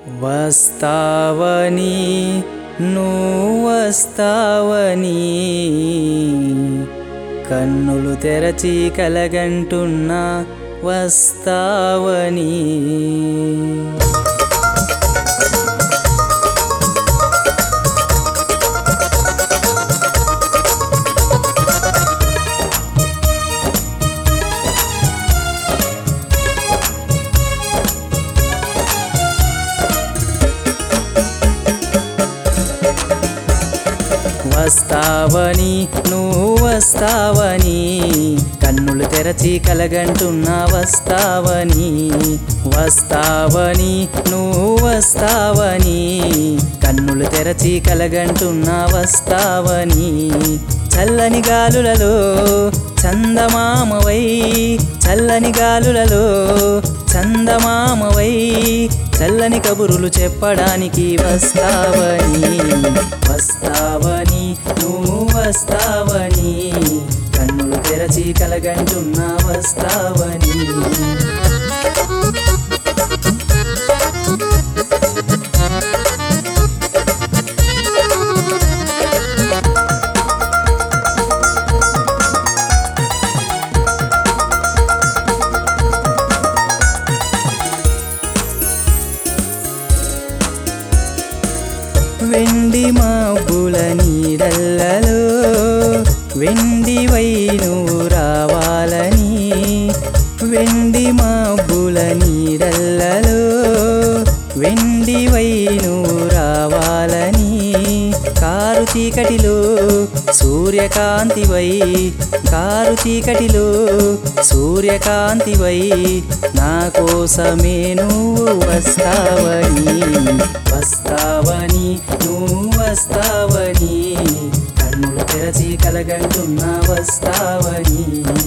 వస్తావని నువ్వస్తావని కన్నులు తెరచి కలగంటున్నా వస్తావని వస్తావని నువ్వు వస్తావని కన్నులు తెరచి కలగంటున్నా వస్తావని వస్తావని నువ్వు వస్తావని కన్నులు తెరచి కలగంటున్నా వస్తావని చల్లని గాలులలో చందమామవై చల్లని గాలులలో చందమామవై చల్లని కబురులు చెప్పడానికి వస్తావని వస్తావని నువ్వు వస్తావని కన్నులు తెరచి కలగంటున్నా వస్తావని వెండి మాబుల నీడల్లలో వెండి నువ్వు రావాలని వెండి మాబుల నీడల్లలో వెండి నువ్వు రావాలని కారు చీకటిలో సూర్యకాంతివై కారు చీకటిలో సూర్యకాంతివై నా కోసమే నువ్వు వస్తావని వస్తావని నువ్వు వస్తావని కన్నులు తెరచి కలగంటున్నా వస్తావని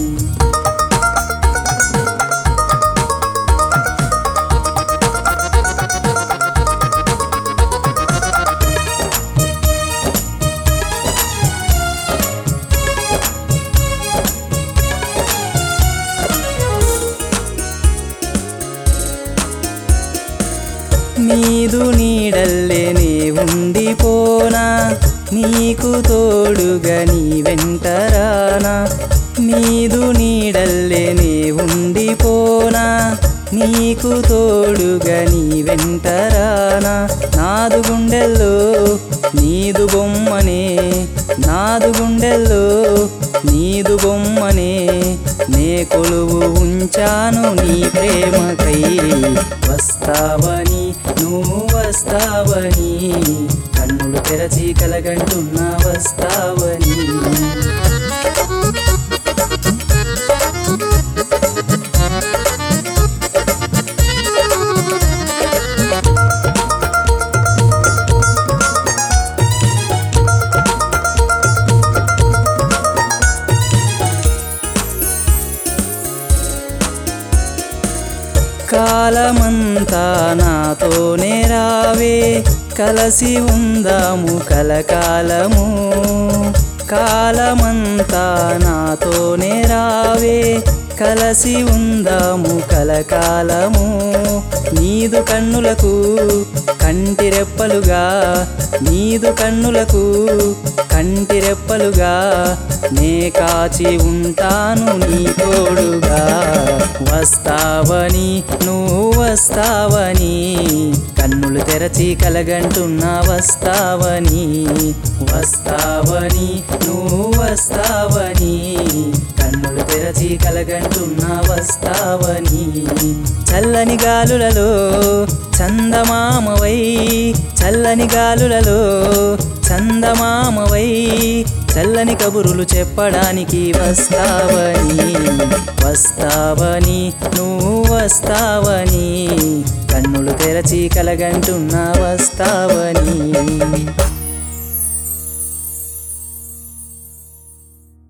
నీదు నీడల్లేనే ఉండిపోనా నీకు తోడుగా నీ వెంటరానా నీదు నీడల్లేనే ఉండిపోనా నీకు తోడుగా నీ వెంటరానా నాదు గుండెల్లో నీదు బొమ్మనే నాదు గుండెల్లో నీదు బొమ్మనే నే కొలువు ఉంచాను నీ ప్రేమకై వస్తావని నువ్వు వస్తావని కన్నులు తెరచి కలగంటున్నా వస్తావని కాలమంతా నాతోనే రావే కలసి ఉందాము కలకాలము కాలమంతా నాతోనే రావే కలసి ఉందాము కలకాలము నీదు కన్నులకు కంటిరెప్పలుగా నీదు కన్నులకు కంటిరెప్పలుగా నే కాచి ఉంటాను నీ తోడుగా వస్తావని నువ్వు వస్తావని కన్నులు తెరచి కలగంటున్నా వస్తావని వస్తావని నువ్వు వస్తావని కన్నులు తెరచి కలగంటున్నా వస్తావని చల్లని గాలులలో చందమామవై చల్లని గాలులలో చందమామవై చల్లని కబురులు చెప్పడానికి వస్తావని వస్తావని నువ్వు వస్తావని కన్నులు తెరచి కలగంటున్నా వస్తావని